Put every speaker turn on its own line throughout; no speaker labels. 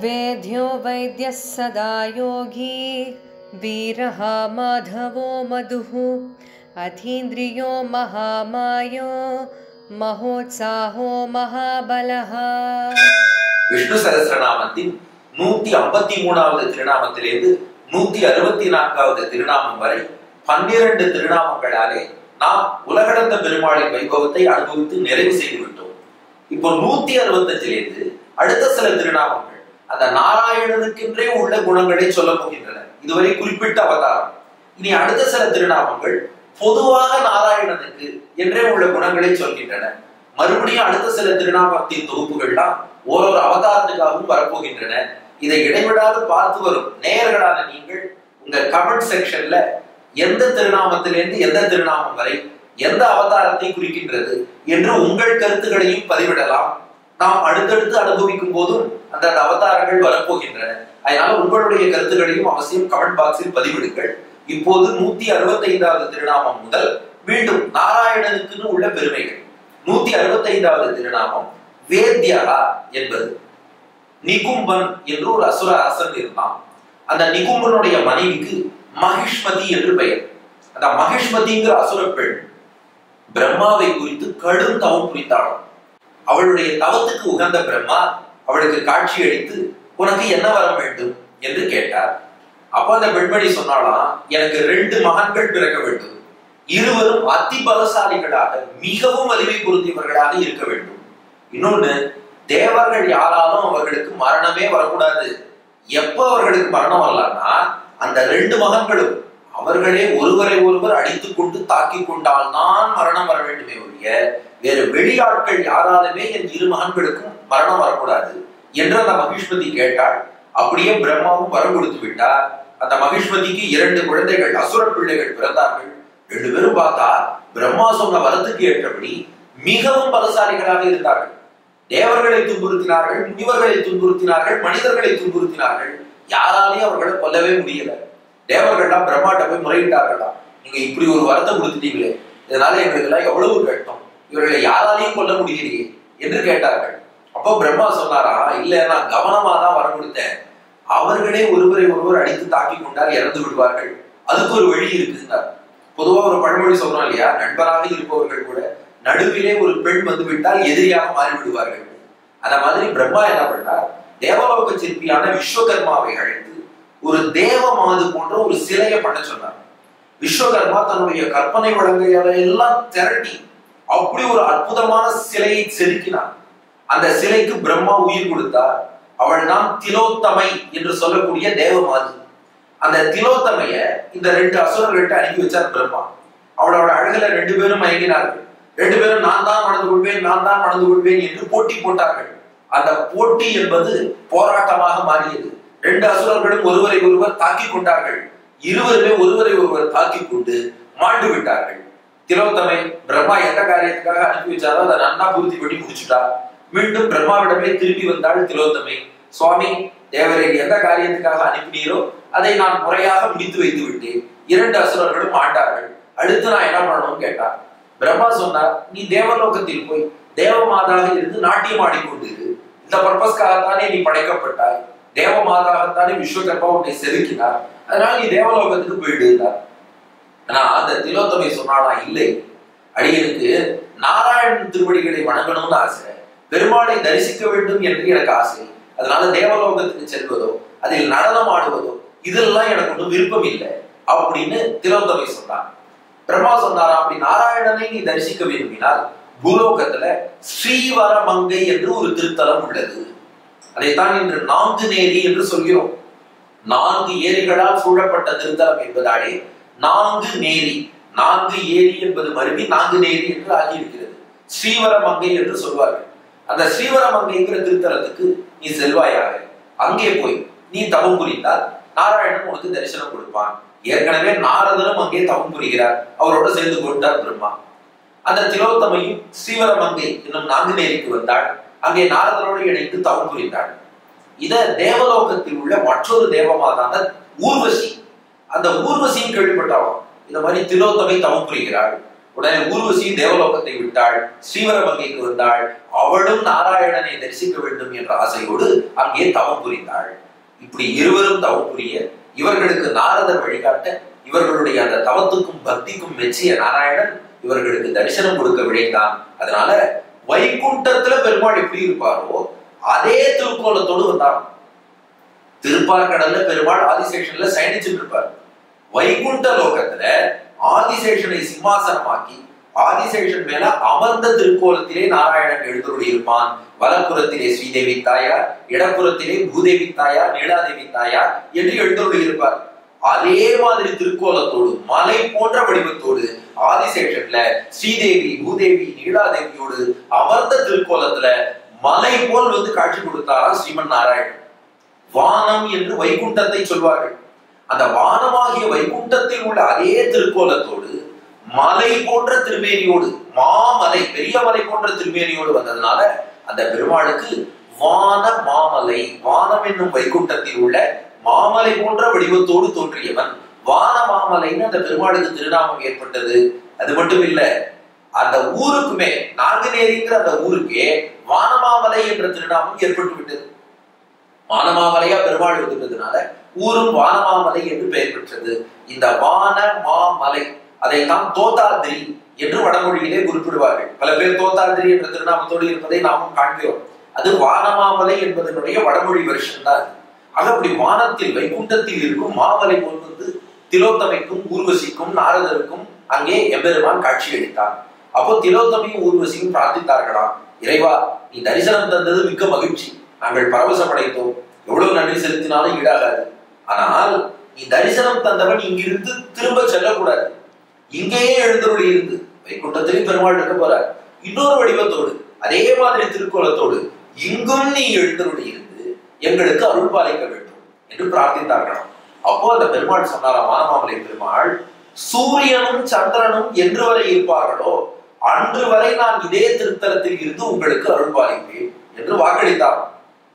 वेद्यो वैद्यः सदा योगी वीरः माधवो मधुः अथीन्द्रियो महामायो महोत्साहो महाबलः
விஷ்ணு சகசிரநாமத்தின் நூத்தி ஐம்பத்தி மூணாவது திருநாமத்திலிருந்து நூத்தி அறுபத்தி நான்காவது திருநாமம் வரை பன்னிரண்டு திருநாமங்களாலே நாம் உலகளந்த பெருமாளின் வைபவத்தை அனுபவித்து நிறைவு செய்து விட்டோம் இப்போ நூத்தி அறுபத்தஞ்சிலிருந்து அடுத்த சில திருநாமங்கள் அந்த நாராயணனுக்கென்றே உள்ள குணங்களை சொல்ல போகின்றன இதுவரை குறிப்பிட்ட அவதாரம் இனி அடுத்த சில திருநாமங்கள் பொதுவாக நாராயணனுக்கு என்றே உள்ள குணங்களை சொல்கின்றன மறுபடியும் அடுத்த சில திருநாமத்தின் தொகுப்புகள்லாம் ஓரொரு அவதாரத்துக்காகவும் வரப்போகின்றன இதை இடைவிடாது பார்த்து வரும் நேயர்களான நீங்கள் உங்க கமெண்ட் செக்ஷன்ல எந்த திருநாமத்திலிருந்து எந்த திருநாமம் வரை எந்த அவதாரத்தை குறிக்கின்றது என்று உங்கள் கருத்துக்களையும் பதிவிடலாம் நாம் அடுத்தடுத்து அனுபவிக்கும் போதும் அந்த அவதாரங்கள் வரப்போகின்றன அதனால உங்களுடைய கருத்துக்களையும் அவசியம் கமெண்ட் பாக்ஸில் பதிவிடுங்கள் இப்போது நூத்தி அறுபத்தி ஐந்தாவது திருநாமம் முதல் மீண்டும் நாராயணனுக்குன்னு உள்ள பெருமைகள் நூத்தி அறுபத்தி ஐந்தாவது திருநாமம் வேத்யகா என்பது நிகும்பன் என்று ஒரு அசுர அரசன் இருந்தான் அந்த நிகும்பனுடைய மனைவிக்கு மகிஷ்மதி என்று பெயர் அந்த மகிஷ்மதிங்கிற அசுர பெண் பிரம்மாவை குறித்து கடும் தவம் புரிந்தாளாம் அவளுடைய தவத்துக்கு உகந்த பிரம்மா அவளுக்கு காட்சி அளித்து உனக்கு என்ன வரம் வேண்டும் என்று கேட்டார் அப்ப அந்த பெண்மணி சொன்னாலாம் எனக்கு ரெண்டு மகன்கள் பிறக்க வேண்டும் இருவரும் அதி பலசாலிகளாக மிகவும் வலிமை பொருந்தியவர்களாக இருக்க வேண்டும் இன்னொன்னு தேவர்கள் யாராலும் அவர்களுக்கு மரணமே வரக்கூடாது எப்ப அவர்களுக்கு மரணம் வரலாம்னா அந்த ரெண்டு மகன்களும் அவர்களே ஒருவரை ஒருவர் அடித்துக் கொண்டு தாக்கி கொண்டால் தான் மரணம் வர வேண்டுமே ஒழிய வேறு வெளியாட்கள் யாராலுமே என் இரு மகன்களுக்கும் மரணம் வரக்கூடாது என்று அந்த மகிஷ்மதி கேட்டாள் அப்படியே பிரம்மாவும் வரம் கொடுத்து விட்டார் அந்த மகிஷ்மதிக்கு இரண்டு குழந்தைகள் அசுர பிள்ளைகள் பிறந்தார்கள் ரெண்டு பேரும் பார்த்தா பிரம்மா சொன்ன வரத்துக்கு ஏற்றபடி மிகவும் பலசாலிகளாக இருந்தார்கள் தேவர்களை துன்புறுத்தினார்கள் முனிவர்களை துன்புறுத்தினார்கள் மனிதர்களை துன்புறுத்தினார்கள் யாராலையும் அவர்களை கொல்லவே முடியல தேவர்கள்லாம் பிரம்மாட்ட போய் முறையிட்டார்களாம் நீங்க இப்படி ஒரு வரத்தை கொடுத்துட்டீங்களே இதனால எங்களுக்கு எல்லாம் எவ்வளவு கஷ்டம் இவர்களை யாராலையும் கொல்ல முடியலையே என்று கேட்டார்கள் அப்போ பிரம்மா சொன்னாரா இல்ல நான் கவனமா தான் வரம் கொடுத்தேன் அவர்களே ஒருவரை ஒருவர் அடித்து தாக்கி கொண்டால் இறந்து விடுவார்கள் அதுக்கு ஒரு வழி இருக்குன்னார் பொதுவா ஒரு பழமொழி சொல்றோம் இல்லையா நண்பராக இருப்பவர்கள் கூட நடுவிலே ஒரு பெண் வந்து விட்டால் எதிரியாக மாறி விடுவார்கள் அந்த மாதிரி பிரம்மா என்ன பண்ணார் தேவலோக சிற்பியான விஸ்வகர்மாவை அழைத்து ஒரு தேவ மாது போன்ற ஒரு சிலையை பண்ண சொன்னார் விஸ்வகர்மா தன்னுடைய கற்பனை வழங்கைகளை எல்லாம் திரட்டி அப்படி ஒரு அற்புதமான சிலையை செதுக்கினார் அந்த சிலைக்கு பிரம்மா உயிர் கொடுத்தார் அவள் தான் திலோத்தமை என்று சொல்லக்கூடிய தேவமாது அந்த திலோத்தமைய இந்த ரெண்டு அசுரர்கள்ட்ட அனுப்பி வச்சார் பிரம்மா அவளோட அழகுல ரெண்டு பேரும் மயங்கினார்கள் ரெண்டு பேரும் நான் தான் மணந்து கொள்வேன் நான் தான் மணந்து கொள்வேன் என்று போட்டி போட்டார்கள் அந்த போட்டி என்பது போராட்டமாக மாறியது ரெண்டு அசுரர்களும் ஒருவரை ஒருவர் தாக்கி கொண்டார்கள் இருவருமே ஒருவரை ஒருவர் தாக்கி கொண்டு மாண்டு விட்டார்கள் திலோத்தமை பிரம்மா எந்த காரியத்துக்காக அனுப்பி வச்சாரோ அதை நன்னா பூர்த்தி பண்ணி முடிச்சுட்டா மீண்டும் பிரம்மாவிடமே திரும்பி வந்தாள் திலோத்தமை சுவாமி தேவரை எந்த காரியத்துக்காக அனுப்பினீரோ அதை நான் முறையாக முடித்து வைத்து விட்டேன் இரண்டு அசுரர்களும் ஆண்டார்கள் அடுத்து நான் என்ன பண்ணணும்னு கேட்டார் பிரம்மா சொன்னார் நீ தேவலோகத்தில் போய் தேவமாதாக இருந்து நாட்டியம் ஆடிக்கொண்டிரு இந்த பர்பஸ்க்காகத்தானே நீ படைக்கப்பட்டாய் தேவமாதாகத்தானே விஸ்வகர்மா உன்னை செதுக்கினார் அதனால நீ தேவலோகத்துக்கு போயிடுனார் ஆனா அந்த திலோத்தமை சொன்னாலா இல்லை அடியனுக்கு நாராயணன் திருவடிகளை வணங்கணும்னு ஆசை பெருமாளை தரிசிக்க வேண்டும் என்று எனக்கு ஆசை அதனால தேவலோகத்துக்கு செல்வதோ அதில் நடனம் ஆடுவதோ இதெல்லாம் எனக்கு ஒன்றும் விருப்பம் இல்லை அப்படின்னு திலோத்தமை சொன்னார் பிரம்மா சொன்னாரா அப்படி நாராயணனை நீ தரிசிக்க விரும்பினால் பூலோகத்துல ஸ்ரீவரமங்கை என்று ஒரு திருத்தலம் உள்ளது அதைத்தான் இன்று நான்கு நேரி என்று சொல்கிறோம் நான்கு ஏரிகளால் சூழப்பட்ட திருத்தலம் என்பதாலே நான்கு நேரி நான்கு ஏரி என்பது மருவி நான்கு நேரி என்று ஆகியிருக்கிறது ஸ்ரீவரமங்கை என்று சொல்வார்கள் அந்த ஸ்ரீவரமங்கைங்கிற திருத்தலத்துக்கு நீ செல்வாயாக அங்கே போய் நீ தவம் புரிந்தால் நாராயணன் உனக்கு தரிசனம் கொடுப்பான் ஏற்கனவே நாரதனும் அங்கே தவம் புரிகிறார் அவரோட சேர்ந்து கொண்டார் பிரம்மா அந்த திலோத்தமையும் ஸ்ரீவரமங்கை என்னும் நாங்குநேரிக்கு வந்தாள் அங்கே நாரதனோடு இணைந்து தவம் புரிந்தாள் இத தேவலோகத்தில் உள்ள மற்றொரு தேவமாதான ஊர்வசி அந்த ஊர்வசியும் கேள்விப்பட்டாலும் இந்த மாதிரி திலோத்தமை தவம் புரிகிறாள் உடனே ஊர்வசி தேவலோகத்தை விட்டாள் ஸ்ரீவரமங்கைக்கு வந்தாள் அவளும் நாராயணனை தரிசிக்க வேண்டும் என்ற ஆசையோடு அங்கே தவம் புரிந்தாள் இப்படி இருவரும் தவம் புரிய இவர்களுக்கு நாரதர் வழிகாட்ட இவர்களுடைய அந்த தவத்துக்கும் பக்திக்கும் மெச்சிய நாராயணன் இவர்களுக்கு தரிசனம் கொடுக்க விழைந்தான் அதனால வைகுண்டத்துல பெருமாள் எப்படி இருப்பாரோ அதே திருக்கோலத்தோடு வந்தார் திருப்பார்கடல்ல பெருமாள் ஆதிசேஷன்ல சயனிச்சுட்டு இருப்பார் வைகுண்ட லோகத்துல ஆதிசேஷனை சிம்மாசனமாக்கி ஆதிசேஷன் மேல அமர்ந்த திருக்கோலத்திலே நாராயணன் எழுந்தருளி இருப்பான் வலப்புறத்திலே ஸ்ரீதேவி தாயார் இடப்புறத்திலே பூதேவி தாயார் நீலாதேவி தாயார் என்று எழுந்தருளி இருப்பார் அதே மாதிரி திருக்கோலத்தோடு மலை போன்ற வடிவத்தோடு ஆதிசேஷன்ல ஸ்ரீதேவி பூதேவி நீலாதேவியோடு அமர்ந்த திருக்கோலத்துல மலை போல் வந்து காட்சி கொடுத்தாராம் ஸ்ரீமன் நாராயணன் வானம் என்று வைகுண்டத்தை சொல்வார்கள் அந்த வானமாகிய வைகுண்டத்தில் உள்ள அதே திருக்கோலத்தோடு மலை போன்ற திருமேனியோடு மாமலை பெரிய மலை போன்ற திருமேனியோடு வந்ததுனால அந்த பெருமாளுக்கு வான மாமலை வானம் என்னும் வைகுண்டத்தில் உள்ள மாமலை போன்ற வடிவத்தோடு தோன்றியவன் வான மாமலைன்னு அந்த பெருமாளுக்கு திருநாமம் ஏற்பட்டது அது மட்டும் இல்ல அந்த ஊருக்குமே நான்குநேரிங்கிற அந்த ஊருக்கே வானமாமலை என்ற திருநாமம் ஏற்பட்டு விட்டது வானமாமலையா பெருமாள் வந்துட்டதுனால ஊரும் வானமாமலை என்று பெயர் பெற்றது இந்த வான மாமலை அதைத்தான் தோத்தாதிரி என்று வடமொழியிலே குறிப்பிடுவார்கள் பல பேர் தோத்தாதிரி என்ற திருநாமத்தோடு இருப்பதை நாமும் காண்கிறோம் அது வானமாமலை என்பதனுடைய வடமொழி வருஷன் தான் அது. ஆக அப்படி வானத்தில் வைகுண்டத்தில் இருக்கும் மாமலை போல் வந்து திலோத்தமைக்கும் ஊர்வசிக்கும் நாரதருக்கும் அங்கே எம்பெருமான் காட்சி அளித்தார் அப்போ திலோத்தமையும் ஊர்வசியும் பிரார்த்தித்தார்களாம் இறைவா நீ தரிசனம் தந்தது மிக்க மகிழ்ச்சி நாங்கள் பரவசமடைந்தோம் எவ்வளவு நன்றி செலுத்தினாலும் ஈடாகாது ஆனால் நீ தரிசனம் தந்தவன் இங்கிருந்து திரும்ப செல்லக்கூடாது இங்கேயே எழுந்தருளி இருந்து வைகுண்டத்திலே பெருமாள் இருக்க போறார் இன்னொரு வடிவத்தோடு அதே மாதிரி திருக்கோலத்தோடு இங்கும் நீ எழுந்தருளி இருந்து எங்களுக்கு அருள் பாலிக்க வேண்டும் என்று பிரார்த்தித்தார்களாம் அப்போ அந்த பெருமாள் சொன்னாராம் வானமாமலை பெருமாள் சூரியனும் சந்திரனும் என்று வரை இருப்பார்களோ அன்று வரை நான் இதே திருத்தலத்தில் இருந்து உங்களுக்கு அருள் பாலிப்பேன் என்று வாக்களித்தாராம்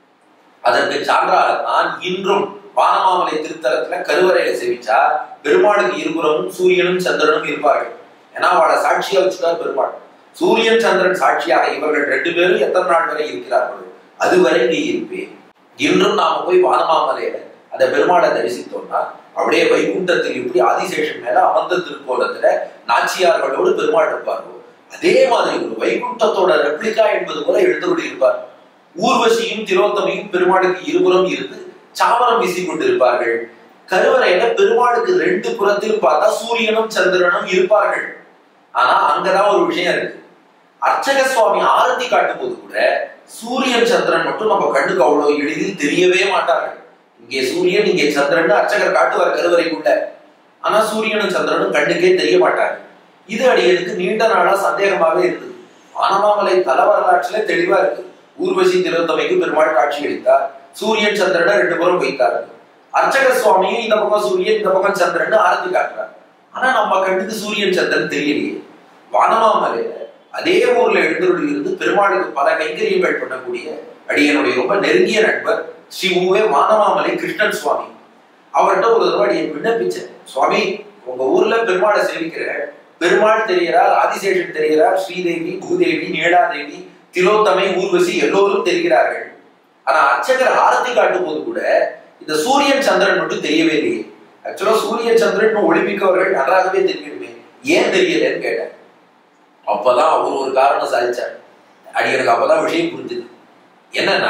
அதற்கு சான்றாக நான் இன்றும் வானமாமலை திருத்தலத்துல கருவறையில சேவிச்சா பெருமாளுக்கு இருபுறமும் சூரியனும் சந்திரனும் இருப்பார்கள் ஏன்னா அவளை சாட்சியா வச்சுட்டார் பெருமாள் சூரியன் சந்திரன் சாட்சியாக இவர்கள் ரெண்டு பேரும் எத்தனை நாள் வரை இருக்கிறார்கள் அதுவரை நீ இருப்பேன் இன்றும் நாம போய் வானமாமலையில அந்த பெருமாளை தரிசித்தோம்னா அப்படியே வைகுண்டத்தில் இப்படி ஆதிசேஷன் மேல அமர்ந்த திருக்கோலத்துல நாச்சியார்களோடு பெருமாள் இருப்பார்கள் அதே மாதிரி ஒரு வைகுண்டத்தோட ரெப்ளிகா என்பது போல எழுந்தபடி இருப்பார் ஊர்வசியும் திரோத்தமையும் பெருமாளுக்கு இருபுறம் இருந்து சாமரம் வீசி கொண்டிருப்பார்கள் கருவறையில பெருமாளுக்கு ரெண்டு புறத்திலும் பார்த்தா சூரியனும் சந்திரனும் இருப்பார்கள் ஆனா அங்கதான் ஒரு விஷயம் இருக்கு அர்ச்சக சுவாமி ஆரத்தி காட்டும் போது கூட சூரியன் சந்திரன் மட்டும் நம்ம கண்ணுக்கு அவ்வளவு எளிதில் தெரியவே மாட்டார்கள் இங்கே சூரியன் இங்கே சந்திரன் அர்ச்சகர் காட்டுவார் கருவறைக்குள்ள ஆனா சூரியனும் சந்திரனும் கண்ணுக்கே தெரிய மாட்டாங்க இது அடியனுக்கு நீண்ட நாளா சந்தேகமாவே இருக்குது வானமாமலை தல வரலாற்றுல தெளிவா இருக்கு ஊர்வசி திரோத்தமைக்கு பெருமாள் காட்சி அளித்தார் சூரியன் சந்திரனை ரெண்டு புறம் வைத்தார் அர்ச்சக சுவாமியும் இந்த பக்கம் சூரியன் இந்த பக்கம் சந்திரன் ஆரத்தி காட்டுறார் ஆனா நம்ம கண்ணுக்கு சூரியன் சந்திரன் தெரியலையே வானமாமலையில அதே ஊர்ல எழுந்தருள் இருந்து பெருமாளுக்கு பல கைங்கரியங்கள் பண்ணக்கூடிய அடியனுடைய ரொம்ப நெருங்கிய நண்பர் ஸ்ரீ உவே வானமாமலை கிருஷ்ணன் சுவாமி அவர்கிட்ட ஒரு தடவை அடியன் விண்ணப்பிச்சேன் சுவாமி உங்க ஊர்ல பெருமாளை சேவிக்கிற பெருமாள் தெரிகிறார் ஆதிசேஷன் தெரிகிறார் ஸ்ரீதேவி பூதேவி நீலாதேவி திலோத்தமை ஊர்வசி எல்லோரும் தெரிகிறார்கள் ஆனா அர்ச்சகர் ஆரத்தி காட்டும் போது கூட இந்த சூரியன் சந்திரன் மட்டும் தெரியவே இல்லையே ஆக்சுவலா சூரியன் சந்திரன் ஒளிமிக்கவர்கள் நன்றாகவே தெரியணுமே ஏன் தெரியலன்னு கேட்டேன் அப்பதான் அவர் ஒரு காரணம் சாதிச்சார் அடியனுக்கு அப்பதான் விஷயம் புரிஞ்சுது என்னன்னா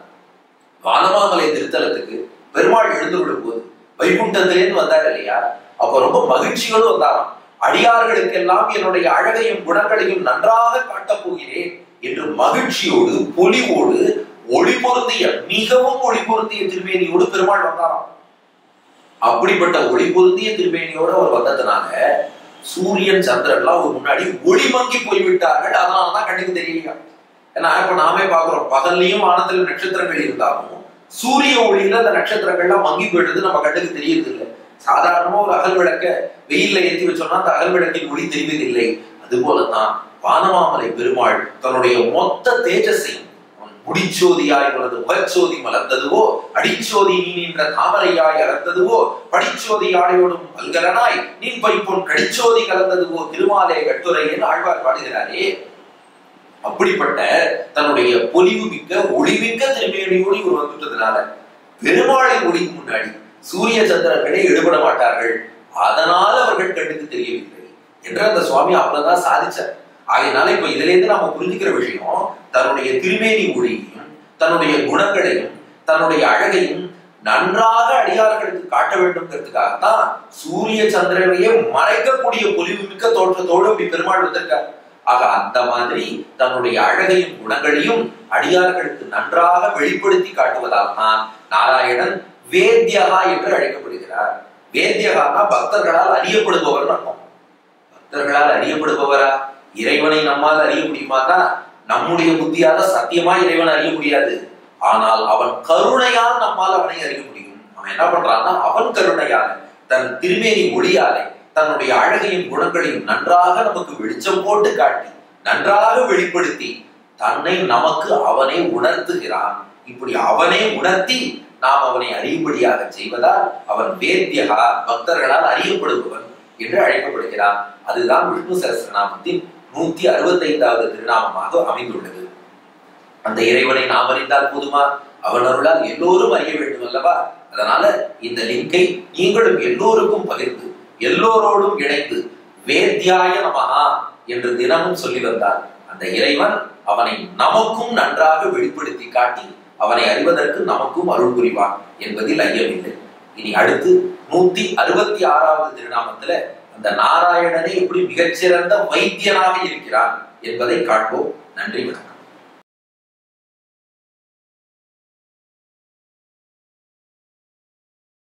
வானமாமலை திருத்தலத்துக்கு பெருமாள் எழுந்து விடும் போது வைகுண்டத்திலேருந்து வந்தார் இல்லையா அப்ப ரொம்ப மகிழ்ச்சியோடு வந்தாராம் அடியார்களுக்கெல்லாம் என்னுடைய அழகையும் குணங்களையும் நன்றாக காட்டப் போகிறேன் என்று மகிழ்ச்சியோடு பொலிவோடு ஒளி பொருந்திய மிகவும் ஒளி பொருந்திய திருமேனியோடு பெருமாள் வந்தாராம் அப்படிப்பட்ட ஒளி பொருந்திய திருமேனியோடு அவர் வந்ததுனால சூரியன் சந்திரன்லாம் ஒரு முன்னாடி ஒளி மங்கி போய்விட்டார்கள் அதனாலதான் கண்ணுக்கு தெரியலையா ஏன்னா இப்ப நாமே பாக்குறோம் பகல்லையும் வானத்துல நட்சத்திரங்கள் இருந்தாலும் சூரிய ஒளியில அந்த நட்சத்திரங்கள்லாம் மங்கி போயிடுறது நம்ம கண்ணுக்கு தெரியறது இல்லை சாதாரணமா ஒரு அகல் விளக்க வெயில்ல ஏற்றி வச்சோம்னா அந்த அகல் விளக்கின் ஒளி தெரிவதில்லை அது போலதான் வானமாமலை பெருமாள் தன்னுடைய மொத்த தேஜஸையும் முடிச்சோதியாய் உனது முகச்சோதி மலர்ந்ததுவோ அடிச்சோதி நீ நின்ற தாமரையாய் அலர்ந்ததுவோ படிச்சோதி ஆடையோடும் பல்கலனாய் நீ பைப்பொன் கடிச்சோதி கலந்ததுவோ திருமாலே கட்டுரை என்று ஆழ்வார் பாடுகிறாரே அப்படிப்பட்ட தன்னுடைய பொலிவு மிக்க ஒளிமிக்க திருமேனியோடு இவர் வந்துட்டதுனால பெருமாளின் ஒளிக்கு முன்னாடி சூரிய சந்திரர்களே எடுபட மாட்டார்கள் அதனால அவர்கள் கண்ணுக்கு தெரியவில்லை என்று அந்த சுவாமி அவ்வளவுதான் சாதிச்சார் ஆகையினால இப்ப இதுல இருந்து நாம புரிஞ்சுக்கிற விஷயம் தன்னுடைய திருமேனி ஒளியையும் தன்னுடைய குணங்களையும் தன்னுடைய அழகையும் நன்றாக அடியார்களுக்கு காட்ட வேண்டும்ங்கிறதுக்காகத்தான் சூரிய சந்திரனையே மறைக்கக்கூடிய பொலிவு மிக்க தோற்றத்தோடு இப்படி பெருமாள் வந்திருக்கார் ஆக அந்த மாதிரி தன்னுடைய அழகையும் குணங்களையும் அடியார்களுக்கு நன்றாக வெளிப்படுத்தி காட்டுவதால் தான் நாராயணன் வேத்யகா என்று அழைக்கப்படுகிறார் வேத்யகானா பக்தர்களால் அறியப்படுபவர் அர்த்தம் பக்தர்களால் அறியப்படுபவரா இறைவனை நம்மால் அறிய முடியுமா தான் நம்முடைய புத்தியால சத்தியமா இறைவனை அறிய முடியாது ஆனால் அவன் கருணையால் நம்மால் அவனை அறிய முடியும் அவன் என்ன பண்றான்னா அவன் கருணையால தன் திருமேனி ஒளியாலே தன்னுடைய அழகையும் குணங்களையும் நன்றாக நமக்கு வெளிச்சம் போட்டு காட்டி நன்றாக வெளிப்படுத்தி தன்னை நமக்கு அவனே உணர்த்துகிறான் இப்படி அவனே உணர்த்தி நாம் அவனை அறியும்படியாக செய்வதால் அவன் வேத்தியகா பக்தர்களால் அறியப்படுபவன் என்று அழைக்கப்படுகிறான் அதுதான் விஷ்ணு சகசிரநாமத்தின் நூத்தி அறுபத்தி ஐந்தாவது திருநாமமாக அமைந்துள்ளது அந்த இறைவனை நாம் அறிந்தால் போதுமா அவன் அருளால் எல்லோரும் அறிய வேண்டும் அல்லவா அதனால இந்த லிங்கை நீங்களும் எல்லோருக்கும் பகிர்ந்து எல்லோரோடும் இணைந்து வேத்யாய நமகா என்று தினமும் சொல்லி வந்தார் அந்த இறைவன் அவனை நமக்கும் நன்றாக வெளிப்படுத்தி காட்டி அவனை அறிவதற்கு நமக்கும் அருள் புரிவான் என்பதில் ஐயமில்லை இனி அடுத்து நூத்தி அறுபத்தி ஆறாவது திருநாமத்துல அந்த நாராயணனே எப்படி மிகச்சிறந்த வைத்தியனாக இருக்கிறான் என்பதை காண்போம் நன்றி வணக்கம்